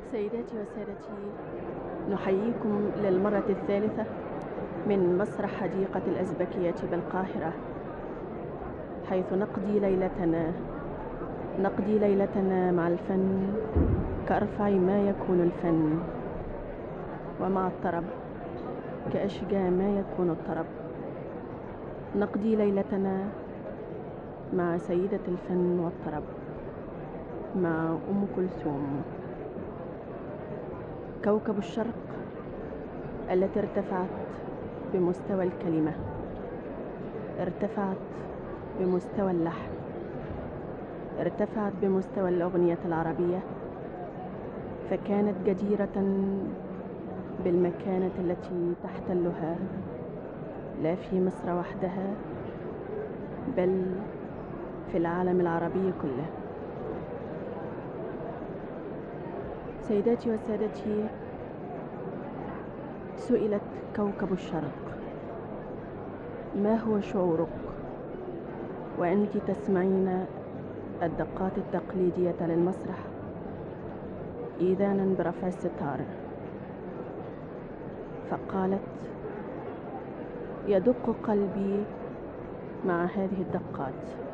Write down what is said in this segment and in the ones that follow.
سيداتي وسادتي نحييكم للمرة الثالثة من مسرح حديقة الأزبكية بالقاهرة حيث نقضي ليلتنا نقضي ليلتنا مع الفن كأرفع ما يكون الفن ومع الطرب كأشجى ما يكون الطرب نقضي ليلتنا مع سيدة الفن والطرب مع أم كلثوم كوكب الشرق التي ارتفعت بمستوى الكلمة ارتفعت بمستوى اللحن ارتفعت بمستوى الأغنية العربية فكانت جديرة بالمكانة التي تحتلها لا في مصر وحدها بل في العالم العربي كله سيداتي وسادتي سئلت كوكب الشرق ما هو شعورك وانت تسمعين الدقات التقليديه للمسرح اذانا برفع الستار فقالت يدق قلبي مع هذه الدقات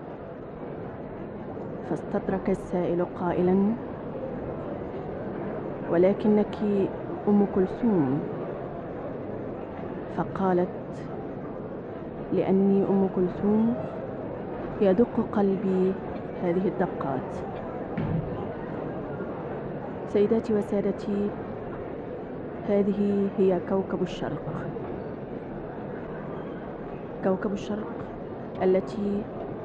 فاستدرك السائل قائلا ولكنك ام كلثوم فقالت لاني ام كلثوم يدق قلبي هذه الدقات سيداتي وسادتي هذه هي كوكب الشرق كوكب الشرق التي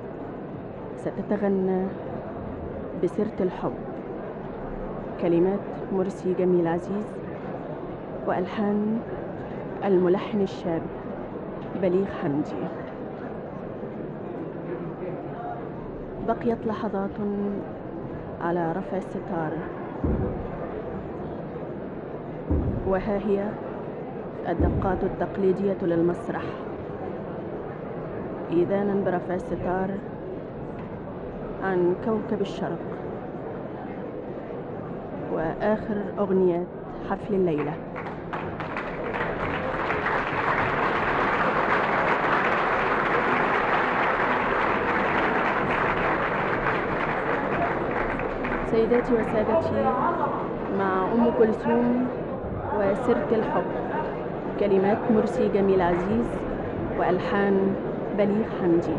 ستتغنى بسيرة الحب كلمات مرسي جميل عزيز وألحان الملحن الشاب بليغ حمدي بقيت لحظات على رفع الستار وها هي الدقات التقليدية للمسرح إذانا برفع الستار عن كوكب الشرق وآخر أغنيات حفل الليلة سيداتي وسادتي مع أم كلثوم وسيرة الحب كلمات مرسي جميل عزيز وألحان بليغ حمدي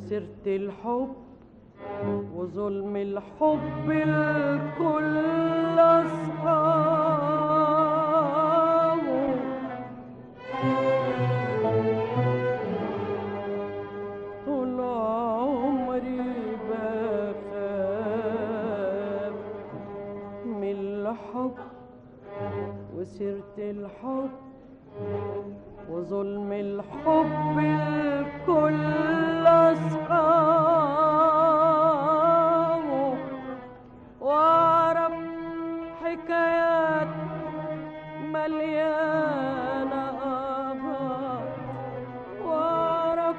وسيرة الحب وظلم الحب الكل أصحابه طول عمري بخاف من الحب وسيرة الحب وظلم الحب الكل أصحابه وأعرف حكايات مليانة آباء وأعرف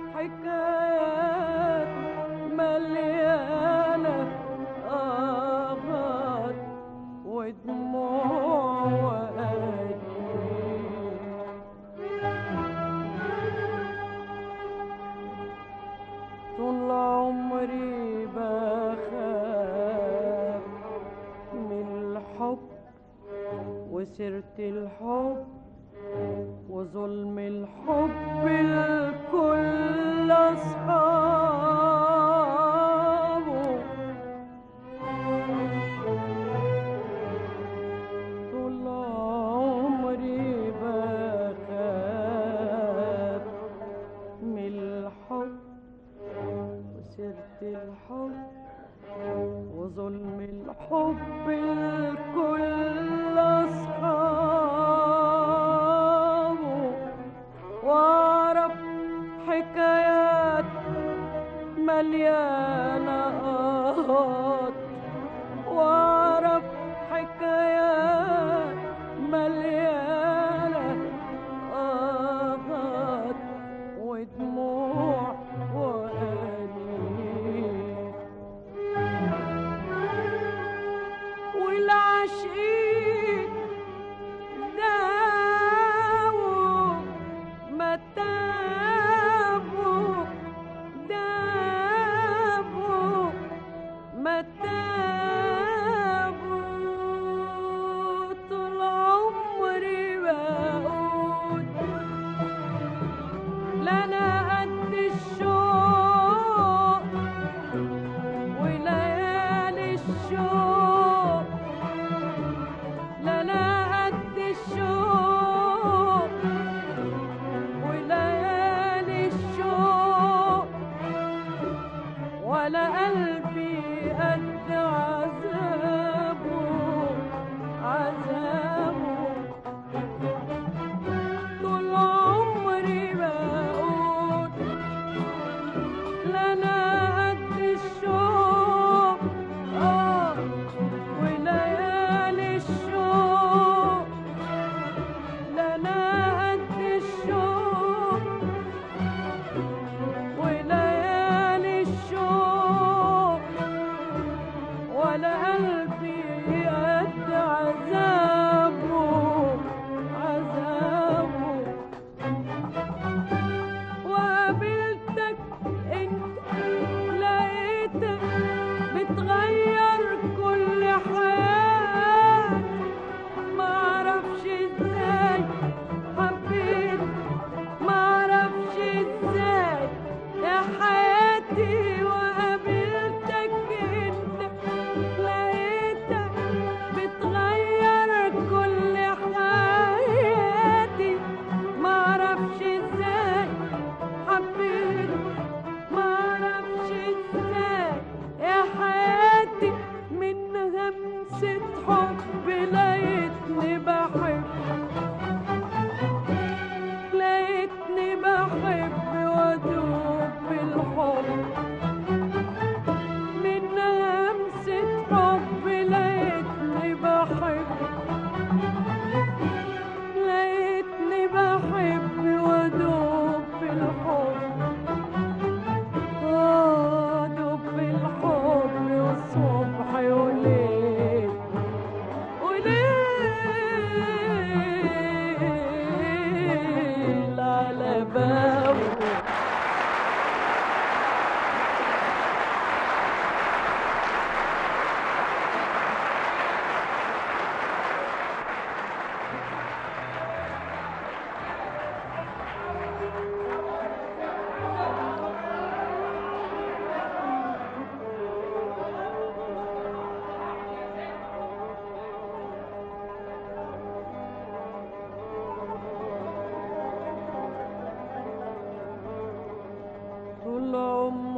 حكايات مليانة آباء ودموع وأنين طول عمري بخاف من الحب وسيرة الحب وظلم الحب الكل أصحابه طول عمري بخاف من الحب وسيرة الحب وظلم الحب الكل أصحابه وأعرف حكايات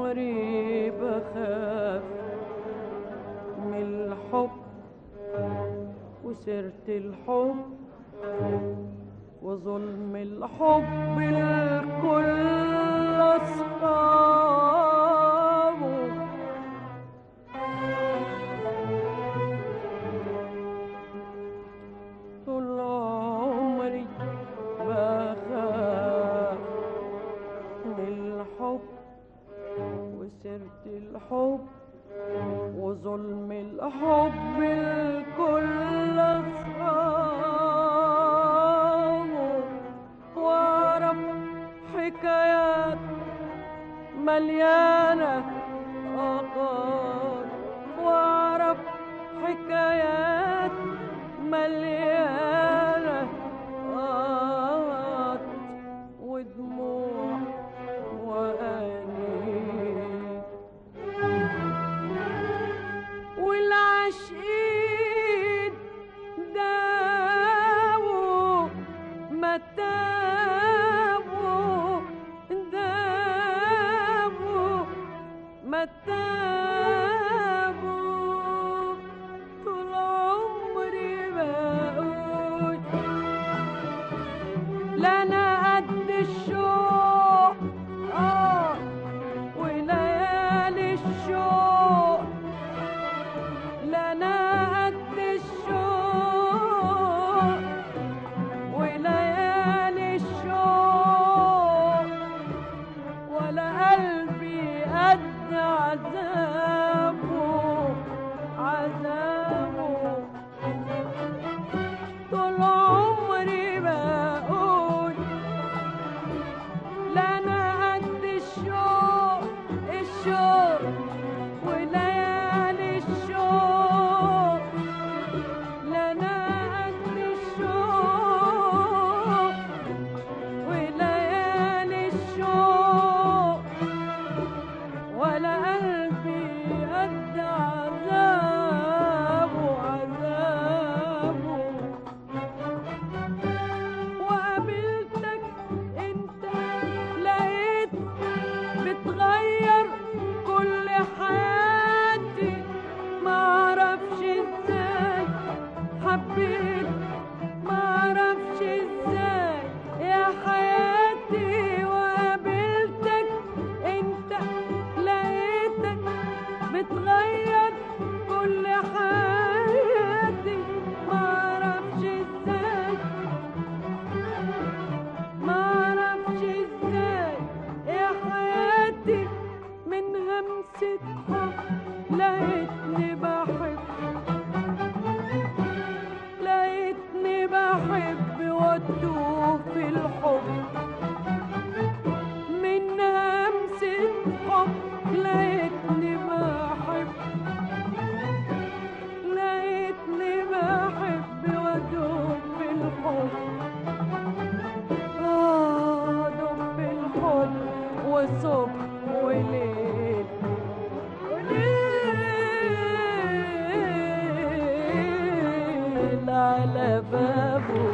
عمري بخاف من الحب وسيرة الحب وظلم الحب الكل أصحابه طول عمري بخاف من الحب وسيرة الحب وظلم الحب الكل أصحابه وأعرف حكايات مليانة آخر وأعرف حكايات مليانة آه ودموع وأنين والعاشقين داووا متابوا داووا متابوا طول عمري بقول لا انا قد الشوق اه وليالي الشوق لا انا قد الشوق وليالي الشوق ولا قلبي قد عذابه عذابه طول عمري بقول لا انا قد الشوق الشوق وليالي الشوق لا انا قد الشوق وليالي الشوق ولا قلبي قد عذابه عذابه وقابلتك انت لقيت بتغير كل حياتي معرفش ازاي حبيت معرفش ازاي يا حياتي وقابلتك انت لقيتك بتغير كل حياتي معرفش ازاي معرفش ازاي يا حياتي من همسة حب لقيتني بحب لقيتني بحب واتوه في الحب من همسة حب لقيتني بحب لقيتني بحب واتوه في الحب آه دب الحب وصبح وليل وليل على بابه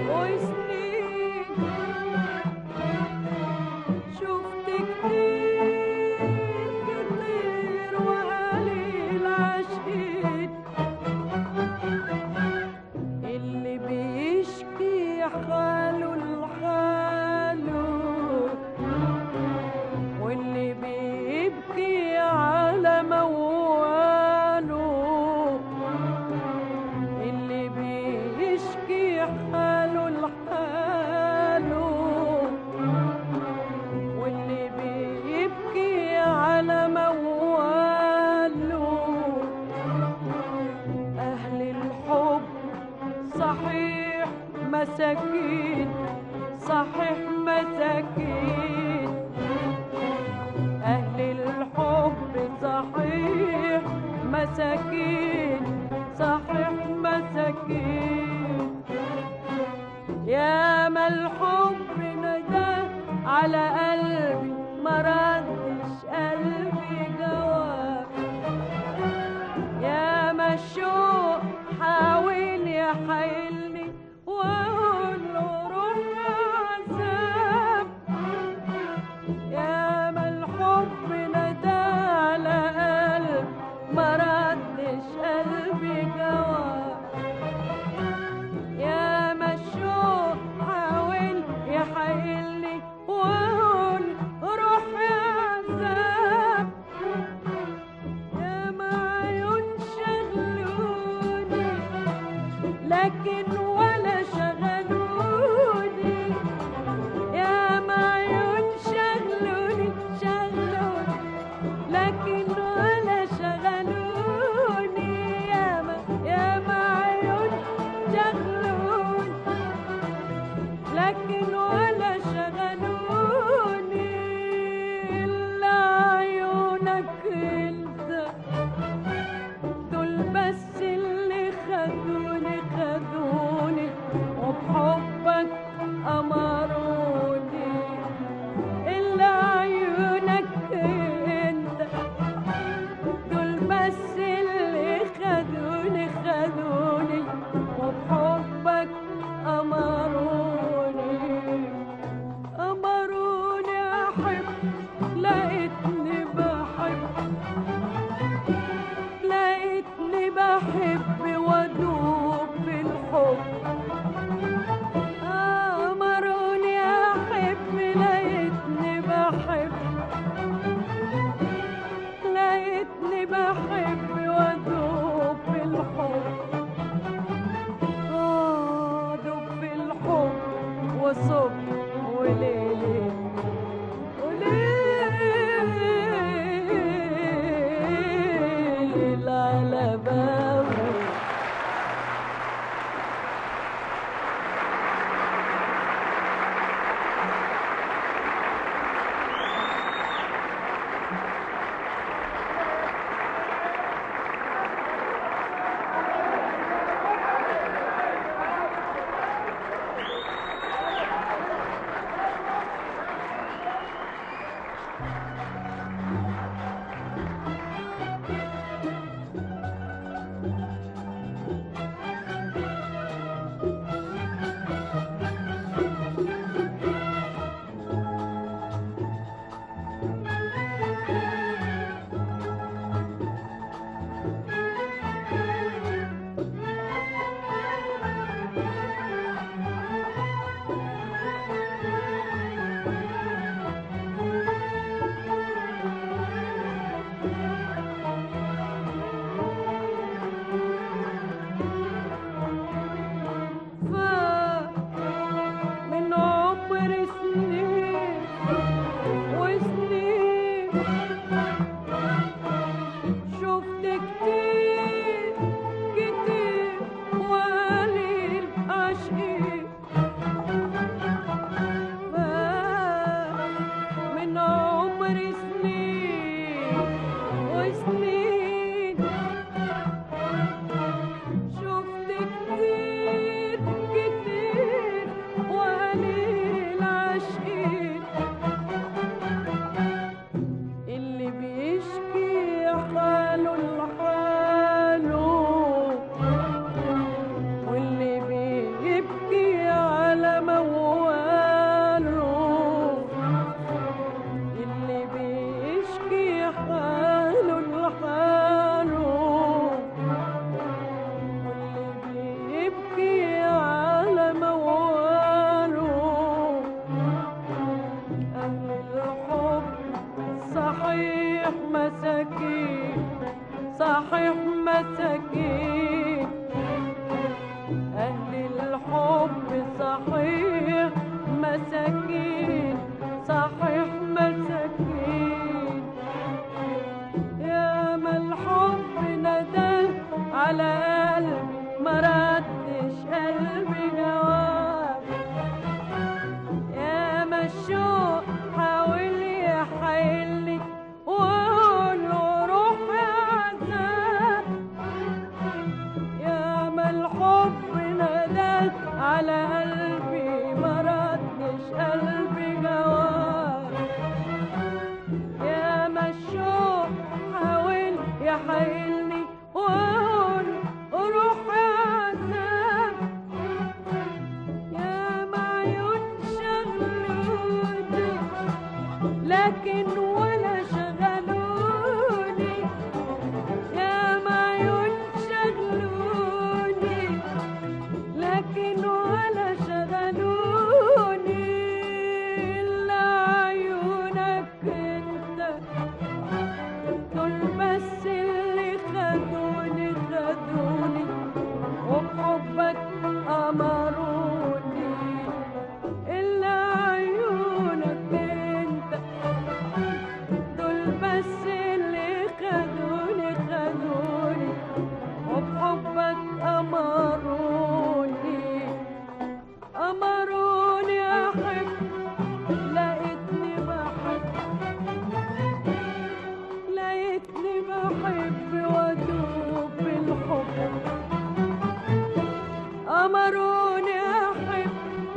وسنين شفت كتير كتير وقليل عاشقين اللي بيشكي حاله لحاله واللي بيبكي على مواله اللي بيشكي حاله لحاله واللي بيبكي على مواله أهل الحب صحيح مساكين صحيح مساكين أهل الحب صحيح مساكين صحيح مساكين يا ما الحب ندى على قلبي ما ردش قلبي جواب يا ما الشوق حاول يحايلني واقول له روح عذاب يا ما الحب ندى على قلب ما ردش قلبي جواب يا ما الشوق حاول يحايلني واقول روح عذاب يا ما عيون شغلوني لكن ولا شغلوني يا ما عيون شغلوني شغلوني لكن ولا شغلوني يا ما يا ما عيون شغلوني لكن ولا شغلوني إلا عيونك انت دول بس اللي خدوني خدوني وبحبك أمروني إلا عيونك انت دول بس اللي خدوني خدوني وبحبك أمروني أمروني أحب لقيتني بحب لقيتني بحب وادوب في الحب أمروني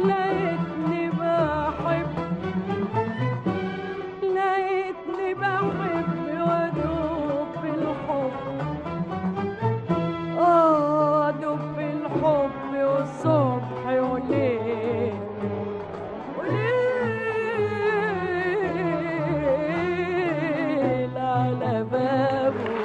لقيتني بحب لقيتني بحب وادوب في الحب اه ادوب في الحب والصبح وليل وليل على بابه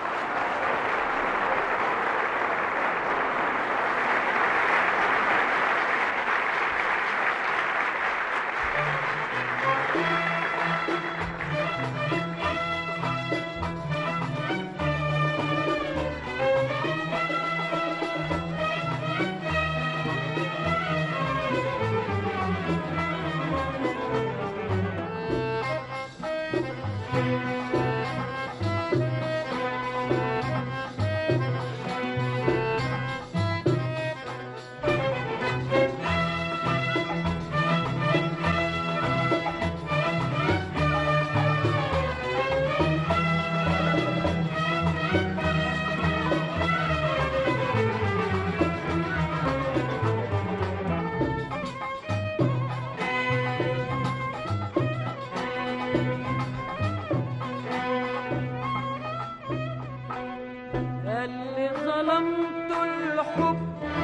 اللي ظلمت الحب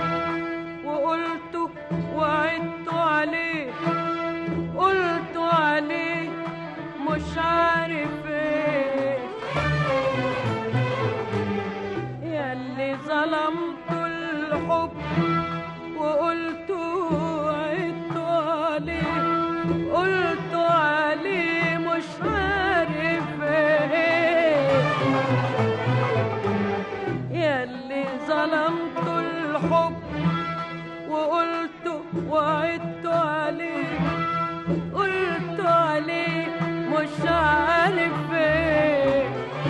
وقلت وعدت عليه قلت عليه مش عارف ايه ياللي ظلمت الحب وقلت وعدت عليه قلت عليه مش عارف ايه ياللي ظلمت الحب وقلت وعدت عليه قلت عليه مش عارف ايه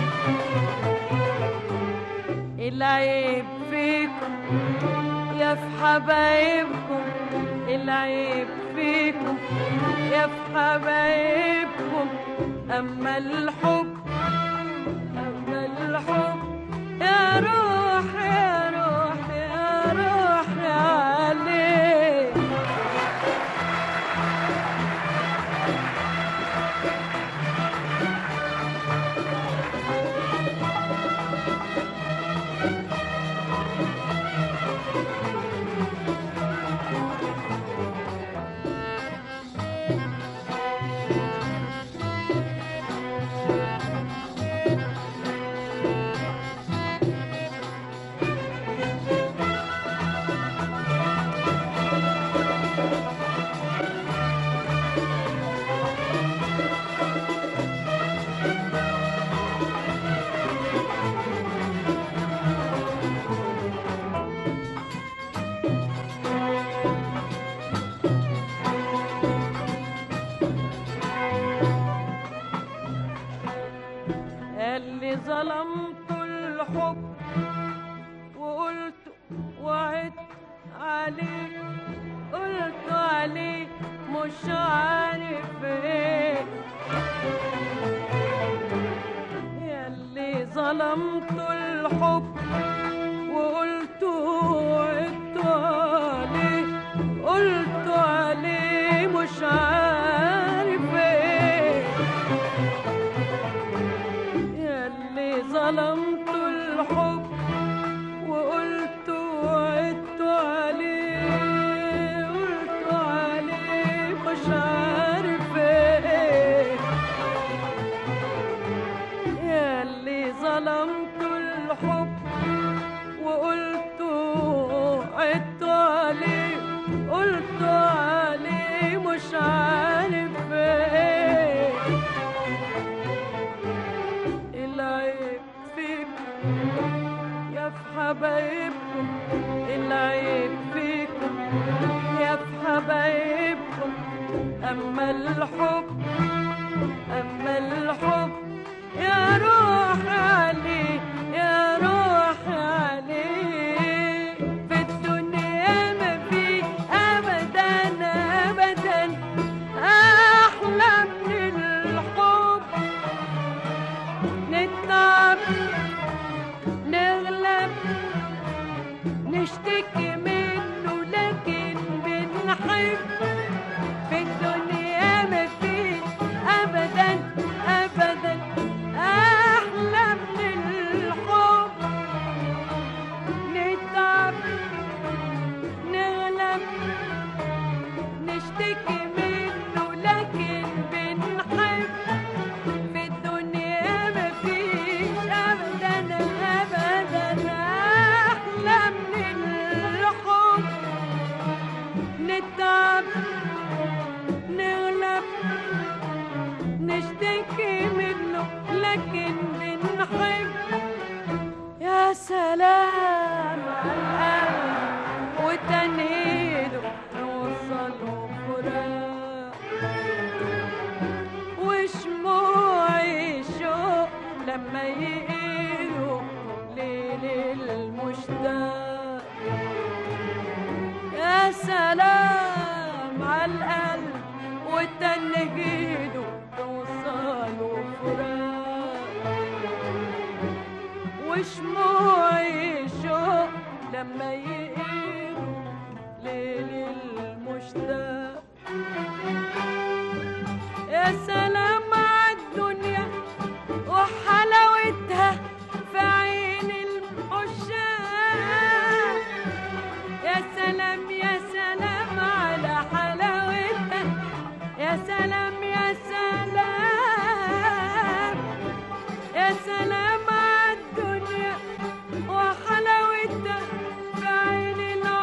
العيب فيكم يا في حبايبكم العيب فيكم يا في حبايبكم اما الحب أما الحب يا روح يا روح يا روح عليه اللي ظلمت الحب وقلت وعدت عليه قلت عليه مش عارف ايه ياللي ظلمت الحب وقلت وعدت عليه قلت عليه مش عارف ايه ياللي ظلمت الحب وقلت وعدت عليه قلت عليه مش عارف ايه ياللي ظلمت الحب وقلت وعدت عليه قلت عليه مش عارف ايه العيب فيكم يا في حبايبكم العيب فيكم يا في حبايبكم أما الحب أما الحب يا روح عليه يا روح عليه في الدنيا ما في أبدا أبدا أحلى من الحب نتعب نغلب نشتكي منه لكن بنحب في الدنيا مفيش ابدا ابدا احلى من الحب نتعب نغلب نشتكي منه لكن بنحب في الدنيا مفيش ابدا ابدا احلى من الحب نتعب نغلب نشتكي منه لكن بنحب يا سلام على القلب وتنيده نوصله فراق وشموع الشوق لما يقيلوا ليل المشتاق يا سلام على القلب وتنهيده توصلوا فراق وشموع الشوق لما يقيلوا ليل المشتاق يا سلام عالدنيا وحلاوتها في عين العشاق يا سلام يا سلام على حلاوتها يا سلام يا سلام يا سلام عالدنيا وحلاوتها في عين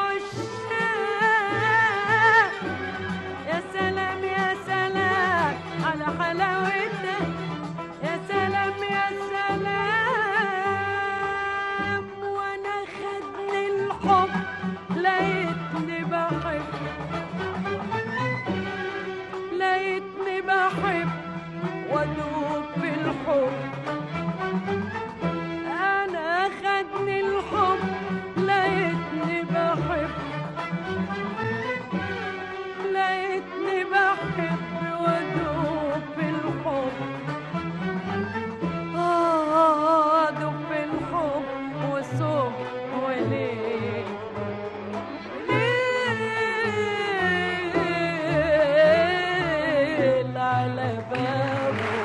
العشاق يا سلام يا سلام على حلاوتها يا سلام يا سلام وانا خدني الحب لقيتني بحب لقيتني بحب وادوب في الحب انا خدني الحب لقيتني بحب لقيتني بحب وادوب في الحب آه ادوب في الحب وصوم وليل ليل على بابه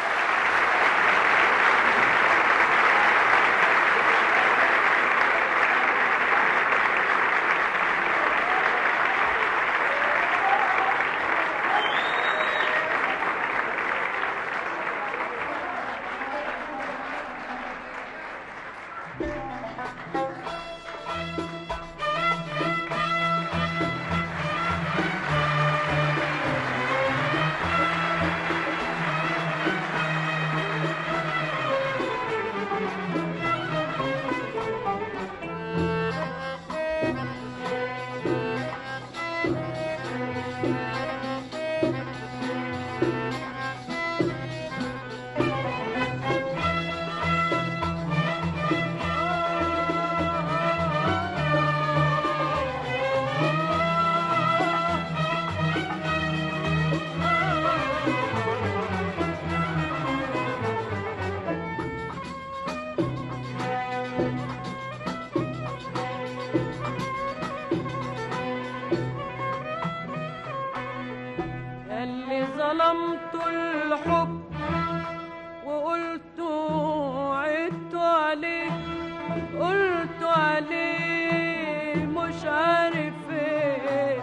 اللي ظلمت الحب وقلت عدت عليه قلت عليه مش عارف ايه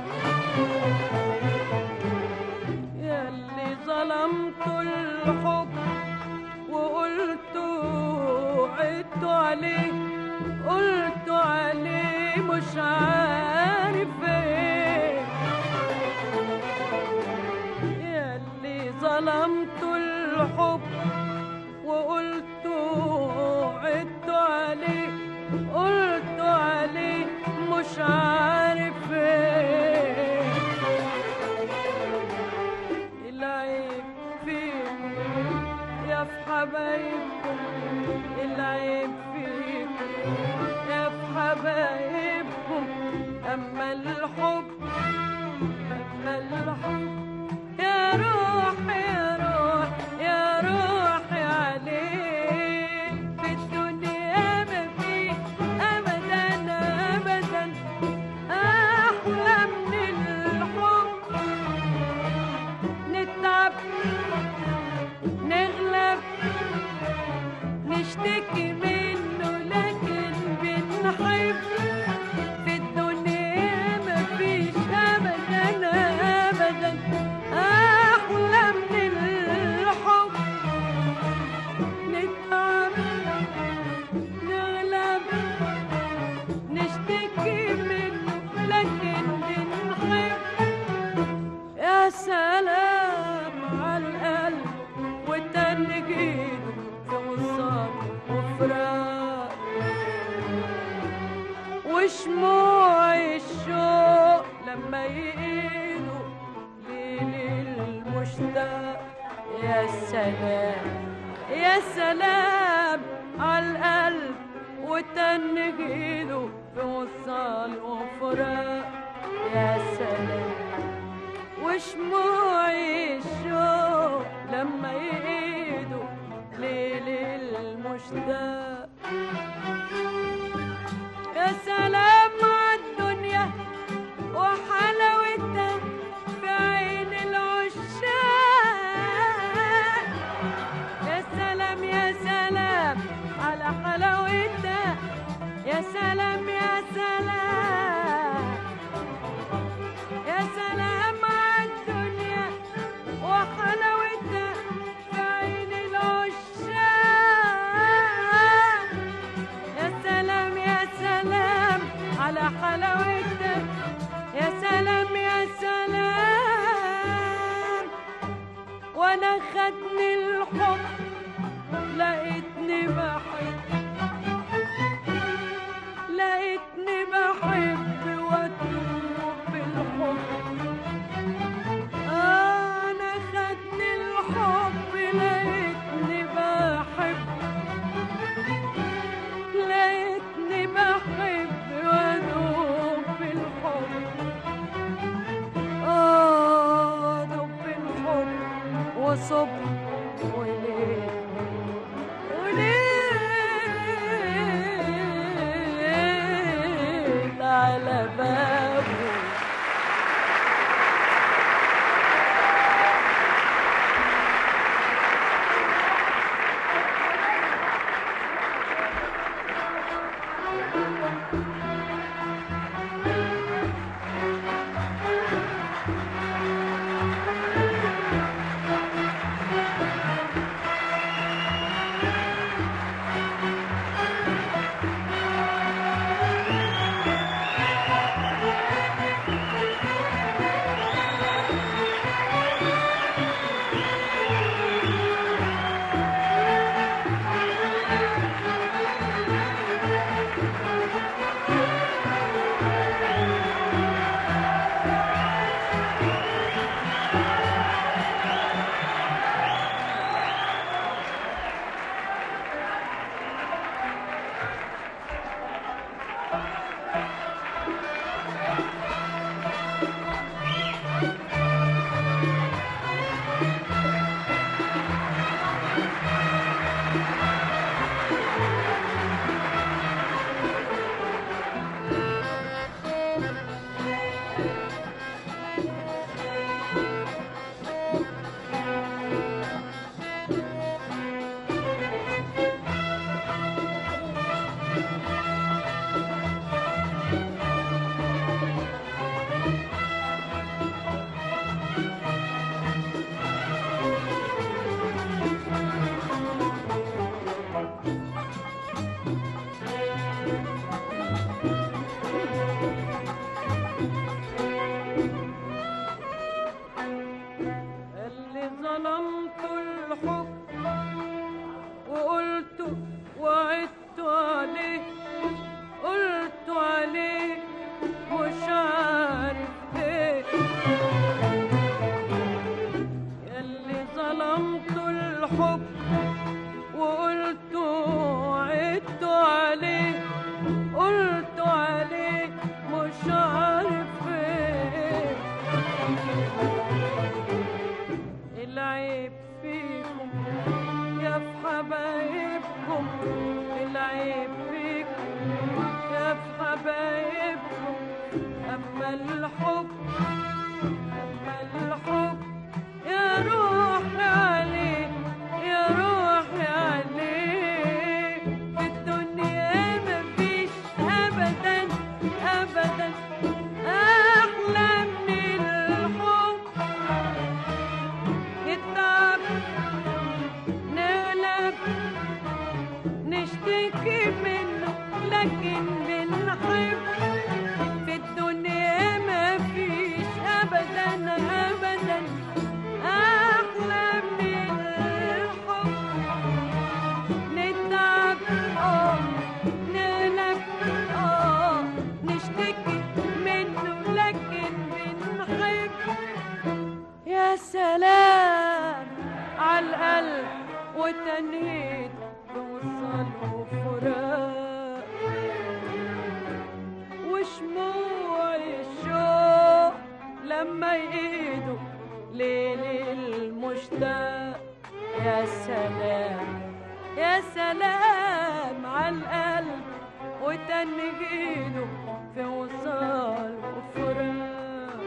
يا اللي ظلمت الحب وقلت عدت عليه قلت عليه مش عارف ايه يا اللي ظلمت الحب وقلت عدت عليه قلت عليه مش عارف ايه العيب فيكم يا في حبايبكم العيب فيكم يا في حبايبكم اما الحب اما الحب يا روح يا روح يا روح عليه في الدنيا ما في ابدا ابدا احلى من الحب مشتاق يا سلام يا سلام عالقلب وتنج ايده في وصال وفراق يا سلام وشموع الشوق لما يقيدوا ليل المشتاق يا سلام عالدنيا وحلاوتها في عين العشاق يا سلام يا سلام على حلاوتها يا سلام يا سلام يا سلام عالدنيا وحلاوتها في عين العشاق يا سلام يا سلام على حلاوتها يا سلام يا سلام وانا خدني الحب لقيتني بحب لقيتني بحب واتوب بالحب انا خدني الحب لقيتني بحب لقيتني بحب وادوب بالحب اه ادوب بالحب وصبح وليل وليل على بابه اللي ظلمت الحب وقلت وعدت عليه قلت عليه مش عارف ايه اللي ظلمت الحب وقلت وعدت عليه قلت عليه مش عارف ايه العيب فيكم يا في حبايبكم العيب فيكم يا في حبايبكم أما الحب أما الحب يا روحي عليه يا روحي عليه في الدنيا مفيش أبدا أبدا أحلى من الحب نتعب نغلب نشتكي منه لكن بنحب في الدنيا ما فيش ابدا ابدا القلب وتنهيد بوصل وفراق وشموع الشوق لما يقيدوا ليل المشتاق يا سلام يا سلام على القلب وتنجيله في وصال وفراق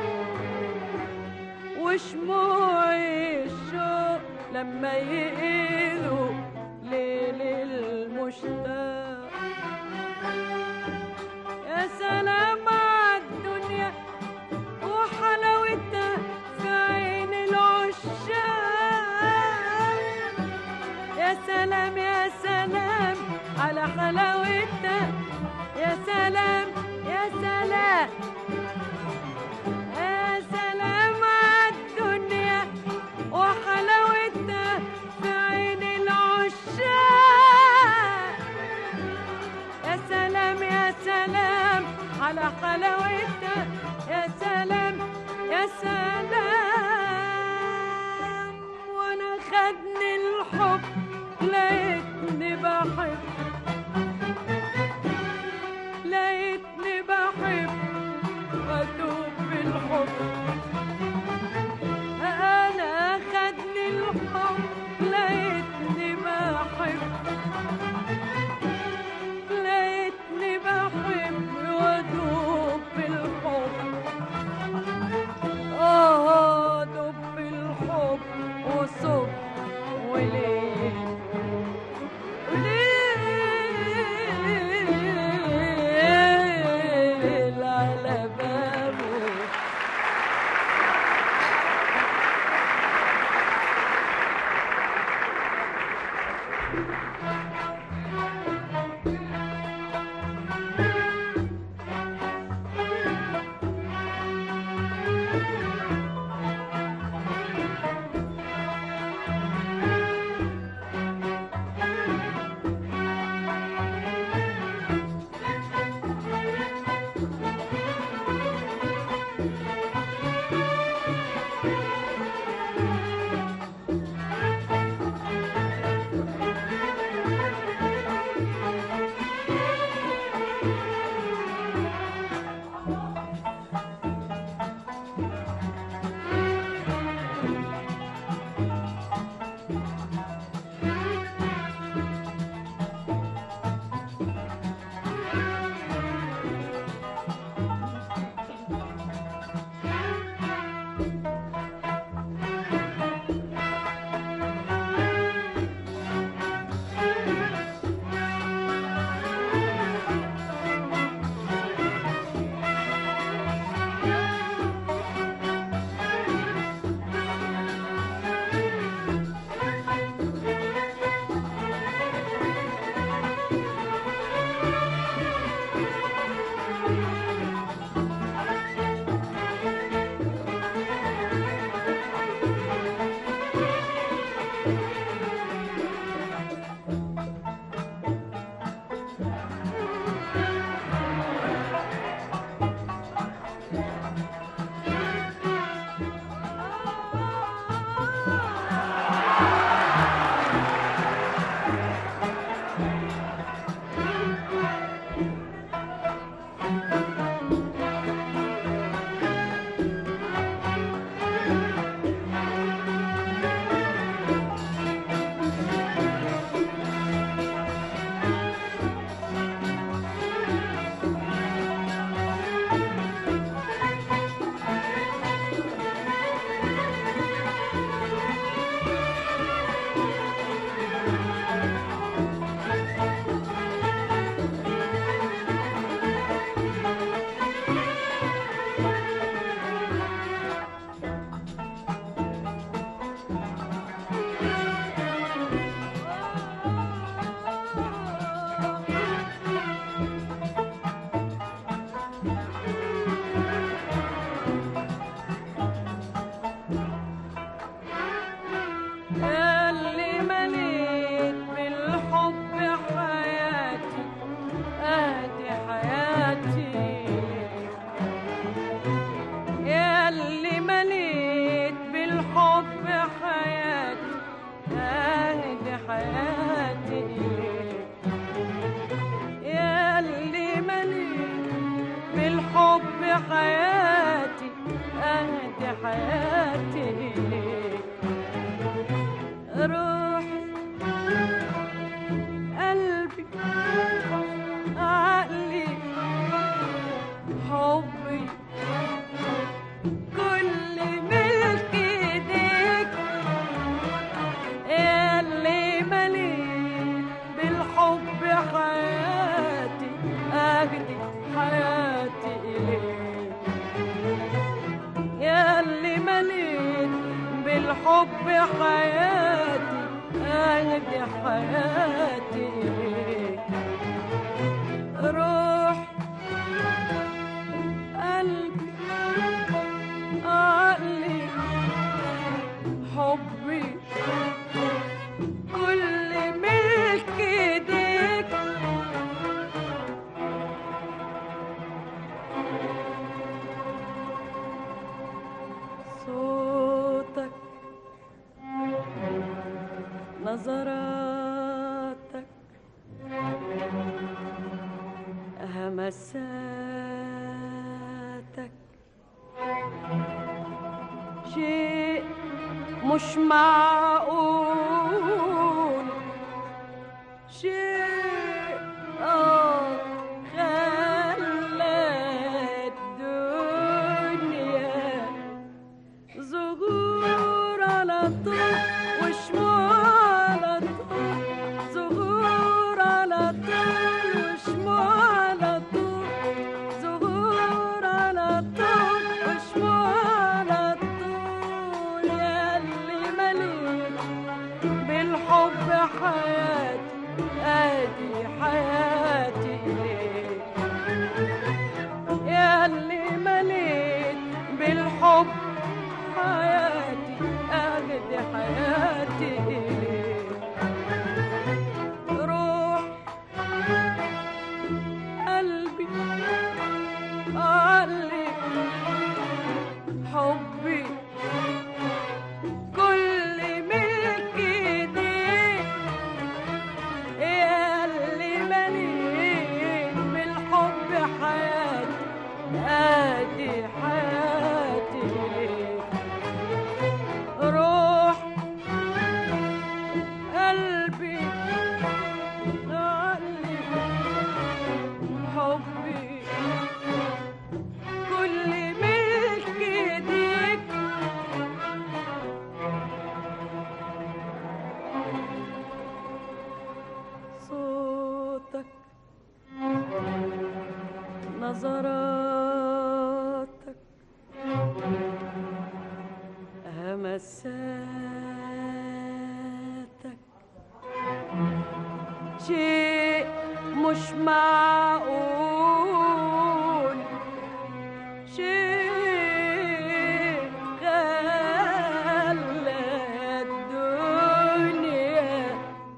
وشموع الشوق لما يقيدوا ليل المشتاق يا سلام عالدنيا وحلاوتها في عين العشاق يا سلام يا سلام على حلاوتها يا سلام يا سلام يا سلام عالدنيا وحلاوتها في عين العشاق يا سلام يا سلام على حلاوتها يا سلام يا سلام وانا خدني الحب لقيتني بحب لقيتني بحب وادوب بالحب انا خدني الحب لقيتني بحب لقيتني بحب وادوب بالحب اه ادوب بالحب وصب وليل وليل بالحب حياتي اهدي حياتي إليك روح قلبي عقلي حبي كل ملك ايديك صوتك نظراتك همساتك شيء مش معقول شيء آه خلى الدنيا زهور على طول وشموع على طول زهور على طول وشموع على طول زهور على طول وشموع على طول يا اللي مليت بالحب حياتي ادي حياتي ليك يا اللي مليت بالحب حياتي اهدي حياتي إليك روح قلبي عقلي حبي كل ملك ايديك يا اللي مليت بالحب حياتي ادي حياتي ليك روح قلبي عقلي حبي كل ملك ايديك صوتك نظراتك همساتك شيء مش معقول شيء خلى الدنيا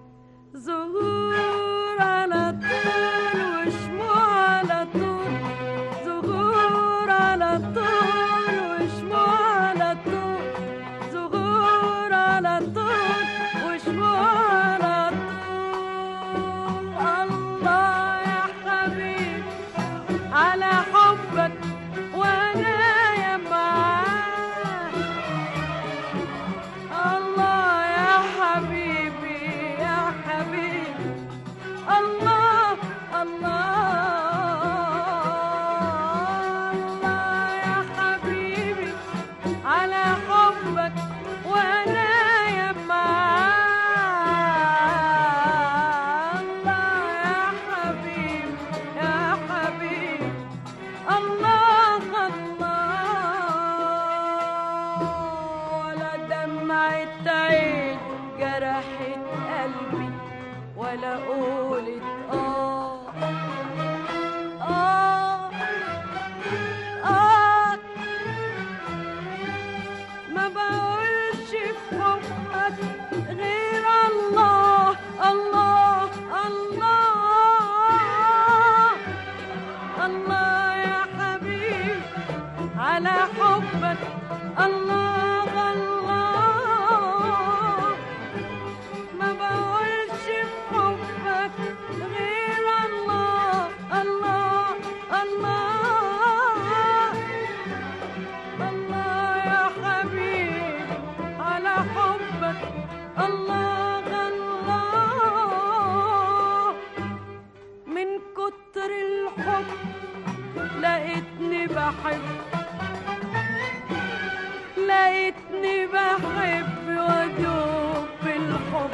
زهور على طول وشموع على طول زهور على طول وشموع على طول زهور على طول وشموع على طول الله يا حبيبي على حبك وانا يا معاك الله يا حبيبي يا حبيبي الله الله الله يا حبيبي على حبك وانا يا معاك الله يا حبيبي يا حبيبي الله الله ولا دمعة عين جرحت قلبي ولا قولت آه آه آه ما بقولش في حبك غير الله الله الله الله يا حبيبي على حبك الله الله ما بقولش في حبك غير الله الله الله الله يا حبيبي على حبك الله الله من كتر الحب لقيتني بحب لقيتني بحب وادوب بالحب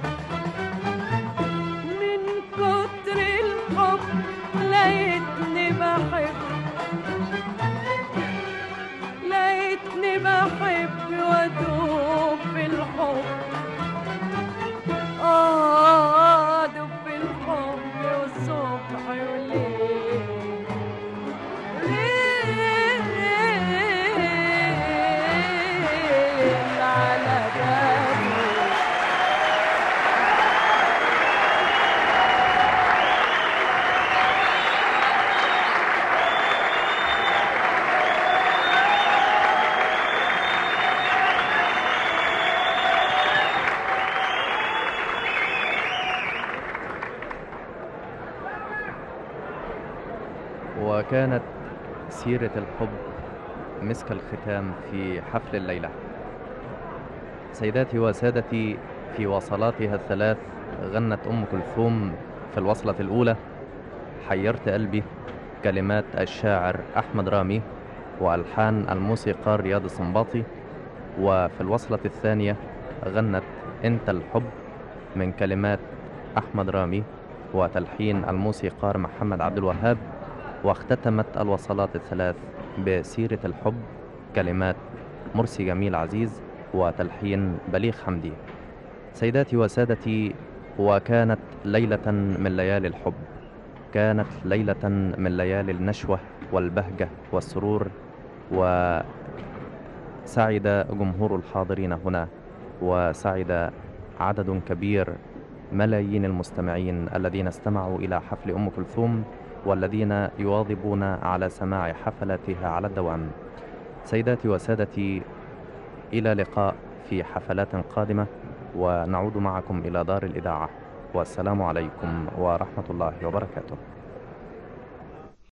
من كتر الحب لقيتني بحب لقيتني بحب وادوب وكانت سيرة الحب مسك الختام في حفل الليلة سيداتي وسادتي في وصلاتها الثلاث غنت أم كلثوم في الوصلة الأولى حيرت قلبي كلمات الشاعر أحمد رامي وألحان الموسيقار رياض السنباطي وفي الوصلة الثانية غنت أنت الحب من كلمات أحمد رامي وتلحين الموسيقار محمد عبد الوهاب واختتمت الوصلات الثلاث بسيرة الحب كلمات مرسي جميل عزيز وتلحين بليغ حمدي سيداتي وسادتي وكانت ليلة من ليالي الحب كانت ليلة من ليالي النشوة والبهجة والسرور وسعد جمهور الحاضرين هنا وسعد عدد كبير ملايين المستمعين الذين استمعوا إلى حفل أم كلثوم والذين يواظبون على سماع حفلاتها على الدوام سيداتي وسادتي إلى لقاء في حفلات قادمة ونعود معكم إلى دار الإذاعة والسلام عليكم ورحمة الله وبركاته